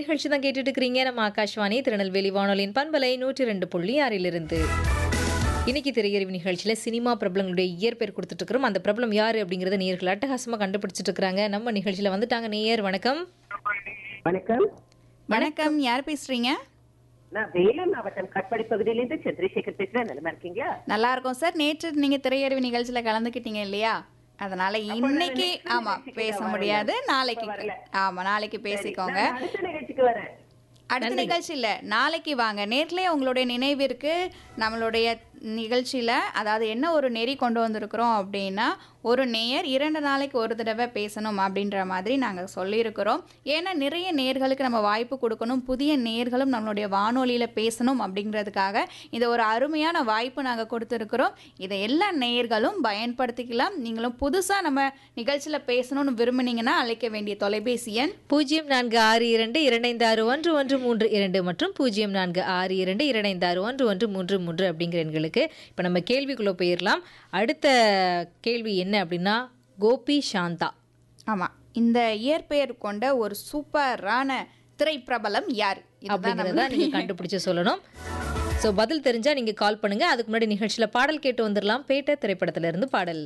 நிகழ்ச்சி தான் கேட்டுட்டு இருக்கிறீங்க நம்ம ஆகாஷ்வாணி திருநெல்வேலி வானொலியின் பண்பலை நூற்றி ரெண்டு புள்ளி ஆறிலிருந்து இன்னைக்கு திரையறிவு நிகழ்ச்சியில் சினிமா பிரபலங்களுடைய இயற்பெயர் கொடுத்துட்டு இருக்கிறோம் அந்த பிரபலம் யாரு அப்படிங்கறத நேயர்கள் அட்டகாசமா கண்டுபிடிச்சிட்டு இருக்கிறாங்க நம்ம நிகழ்ச்சியில வந்துட்டாங்க நேயர் வணக்கம் வணக்கம் வணக்கம் யார் பேசுறீங்க நான் வேலூர் மாவட்டம் கட்பாடி பகுதியிலிருந்து சந்திரசேகர் பேசுறேன் நல்லா இருக்கீங்களா நல்லா இருக்கும் சார் நேற்று நீங்க திரையறிவு நிகழ்ச்சியில கலந்துக்கிட்டீங்க இல்லையா அதனால இன்னைக்கு next ஆமா நிகழ்ச்சிக்கு பேச நான் முடியாது வரல. நாளைக்கு இப்ப வரல. ஆமா நாளைக்கு பேசிக்கோங்க நான் அடுத்த நிகழ்ச்சிக்கு வரேன் அடுத்த நிகழ்ச்சி இல்ல நாளைக்கு வாங்க நேர்லயே உங்களுடைய நினைவிற்கு நம்மளுடைய நிகழ்ச்சியில அதாவது என்ன ஒரு நெறி கொண்டு வந்திருக்கிறோம் அப்படின்னா ஒரு நேயர் இரண்டு நாளைக்கு ஒரு தடவை பேசணும் அப்படின்ற மாதிரி நாங்கள் சொல்லியிருக்கிறோம் ஏன்னா நிறைய நேர்களுக்கு நம்ம வாய்ப்பு கொடுக்கணும் புதிய நேர்களும் நம்மளுடைய வானொலியில் பேசணும் அப்படிங்கிறதுக்காக இந்த ஒரு அருமையான வாய்ப்பு நாங்கள் கொடுத்துருக்குறோம் இதை எல்லா நேயர்களும் பயன்படுத்திக்கலாம் நீங்களும் புதுசாக நம்ம நிகழ்ச்சியில் பேசணும்னு விரும்புனீங்கன்னா அழைக்க வேண்டிய தொலைபேசி எண் பூஜ்ஜியம் நான்கு ஆறு இரண்டு இரண்டைந்து ஆறு ஒன்று ஒன்று மூன்று இரண்டு மற்றும் பூஜ்ஜியம் நான்கு ஆறு இரண்டு இரண்டைந்து ஆறு ஒன்று ஒன்று மூன்று மூன்று அப்படிங்கிற எண்களுக்கு இப்போ நம்ம கேள்விக்குள்ளே போயிடலாம் அடுத்த கேள்வி என்ன அப்படின்னா கோபி சாந்தா ஆமாம் இந்த இயற்பெயர் கொண்ட ஒரு சூப்பரான திரைப்பிரபலம் யார் இதுதான் அப்படிங்கிறத நம்மளுடைய- நீங்கள் கண்டுபிடிச்சு சொல்லணும் ஸோ பதில் தெரிஞ்சால் நீங்கள் கால் பண்ணுங்கள் அதுக்கு முன்னாடி நிகழ்ச்சியில் பாடல் கேட்டு வந்துடலாம் பேட்ட திரைப்படத்துல இருந்து பாடல்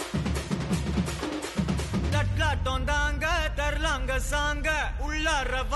தட்லாட்டம் தாங்க தரலாங்க சாங்க உள்ளார